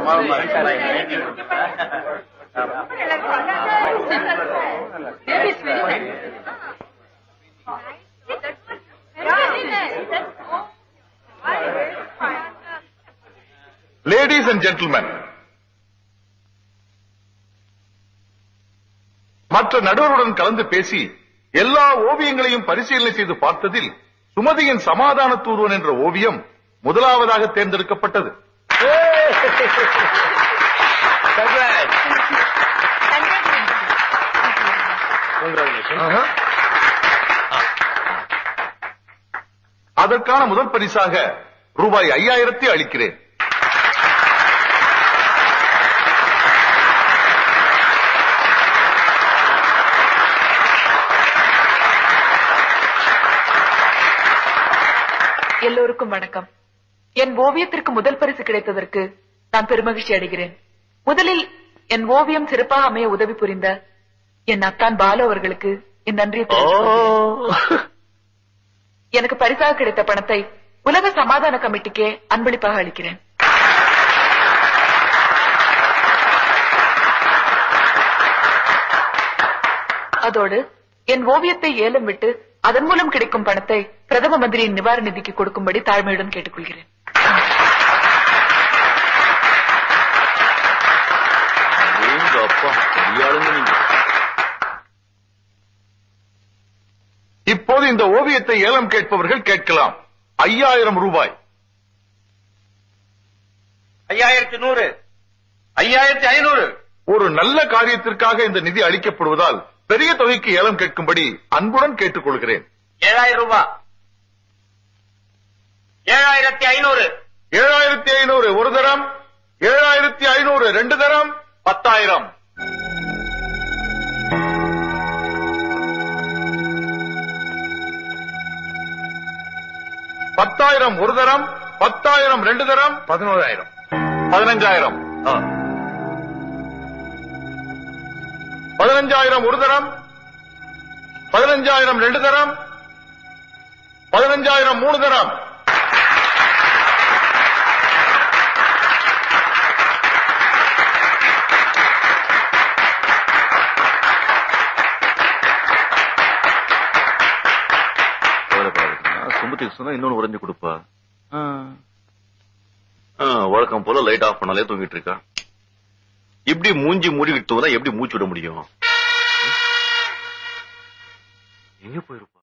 Ladies and gentleman மற்ற நடுவருடன் கலந்து பேசி எல்லா ஓவியங்களையும் பரிசீலனை செய்து பார்த்ததில் சுமதியின் சமாதான தூதுவன் என்ற ஓவியம் முதலாவதாக தேர்ந்தெடுக்கப்பட்டது அதற்கான முதல் பரிசாக ரூபாய் ஐயாயிரத்தை அளிக்கிறேன் எல்லோருக்கும் வணக்கம் என் ஓவியத்திற்கு முதல் பரிசு கிடைத்ததற்கு நான் பெருமகிழ்ச்சி அடைகிறேன் முதலில் என் ஓவியம் சிறப்பாக அமைய உதவி புரிந்த என் அத்தான் பாலு அவர்களுக்கு என் நன்றியை தெரிவித்துக் கொள்கிறேன். எனக்கு பரிசாக கிடைத்த பணத்தை உலக சமாதான கமிட்டிக்கே அன்பளிப்பாக அளிக்கிறேன் அதோடு என் ஓவியத்தை ஏலம் விட்டு அதன் மூலம் கிடைக்கும் பணத்தை பிரதம மந்திரியின் நிவாரண நிதிக்கு கொடுக்கும்படி தாழ்மையுடன் கேட்டுக்கொள்கிறேன் இப்போது இந்த ஓவியத்தை ஏலம் கேட்பவர்கள் கேட்கலாம் ஐயாயிரம் ரூபாய் ஐயாயிரத்தி நூறு ஐயாயிரத்தி ஐநூறு ஒரு நல்ல காரியத்திற்காக இந்த நிதி அளிக்கப்படுவதால் பெரிய தொகைக்கு ஏலம் கேட்கும்படி அன்புடன் கேட்டுக்கொள்கிறேன் ஏழாயிரம் ரூபாய் ஏழாயிரத்தி ஐநூறு ஏழாயிரத்தி ஐநூறு ஒரு தரம் ஏழாயிரத்தி ஐநூறு ரெண்டு தரம் பத்தாயிரம் பத்தாயிரம் ஒரு தரம் பத்தாயிரம் ரெண்டு தரம் பதினோராயிரம் பதினஞ்சாயிரம் பதினஞ்சாயிரம் ஒரு தரம் பதினஞ்சாயிரம் ரெண்டு தரம் பதினஞ்சாயிரம் மூணு தரம் சுமதிக்கு சொன்னா இன்னொன்னு உறைஞ்சு கொடுப்பா ஆ, வழக்கம் போல லைட் ஆஃப் பண்ணாலே தூங்கிட்டு இருக்கா இப்படி மூஞ்சி மூடிக்கிட்டு தூங்கினா எப்படி மூச்சு விட முடியும் எங்க போயிருப்பா